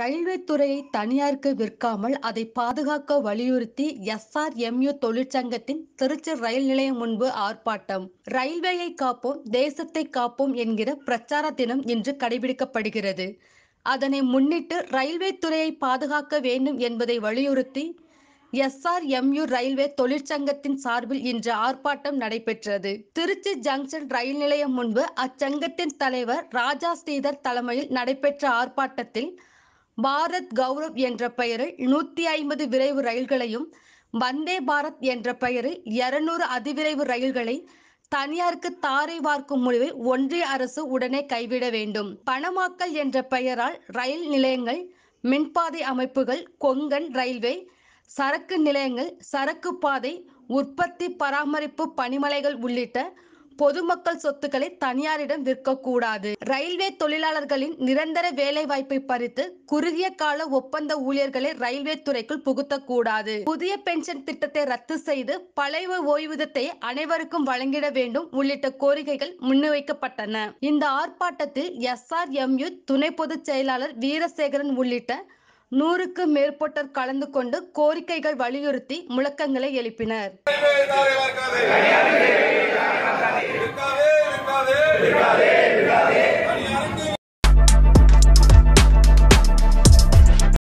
railway துறையை தனியாருக்கு விற்காமல் அதை பாதுகாக்க வலியுறுத்தி எஸ்ஆர்எம்யூ தொழிற்சங்கத்தின் திருச்சி ரயில் நிலையம் முன்பு ஆர்ப்பாட்டம் ரயில்வேயை காப்போம் தேசத்தை காப்போம் என்கிற பிரச்சார தினம் இன்று கடைபிடிக்கப்படுகிறது அதனை முன்னிட்டு ரயில்வே துறையை பாதுகாக்க வேண்டும் என்பதை வலியுறுத்தி எஸ்ஆர்எம்யூ ரயில்வே தொழிற்சங்கத்தின் சார்பில் இன்று ஆர்ப்பாட்டம் நடைபெற்றது திருச்சி ஜங்ஷன் ரயில் நிலையம் முன்பு அச்சங்கத்தின் தலைவர் ராஜா ஸ்ரீதர் தலைமையில் நடைபெற்ற ஆர்ப்பாட்டத்தில் பாரத் கௌரவ் என்ற பெயரில் நூத்தி ஐம்பது விரைவு ரயில்களையும் வந்தே பாரத் என்ற பெயரில் இருநூறு அதிவிரைவு ரயில்களை தனியாருக்கு தாரை வார்க்கும் முடிவை ஒன்றிய அரசு உடனே கைவிட வேண்டும் பணமாக்கல் என்ற பெயரால் ரயில் நிலையங்கள் மின்பாதை அமைப்புகள் கொங்கன் ரயில்வே சரக்கு நிலையங்கள் சரக்கு பாதை உற்பத்தி பராமரிப்பு பணிமனைகள் உள்ளிட்ட பொதுமக்கள் சொத்துக்களை தனியாரிடம் விற்கக்கூடாது ரயில்வே தொழிலாளர்களின் நிரந்தர வேலை வாய்ப்பை பறித்து குறுகிய கால ஒப்பந்த ஊழியர்களை ரயில்வே துறைக்குள் புகுத்தக்கூடாது புதிய பென்ஷன் திட்டத்தை ரத்து செய்து பழைய ஓய்வூதியத்தை அனைவருக்கும் வழங்கிட வேண்டும் உள்ளிட்ட கோரிக்கைகள் முன்வைக்கப்பட்டன இந்த ஆர்ப்பாட்டத்தில் எஸ்ஆர்எம்யூ துணை பொதுச் செயலாளர் வீரசேகரன் உள்ளிட்ட நூறுக்கு மேற்பட்டோர் கலந்து கொண்டு கோரிக்கைகள் வலியுறுத்தி முழக்கங்களை எழுப்பினர் ரயில்வே தாரை வார்க்காதே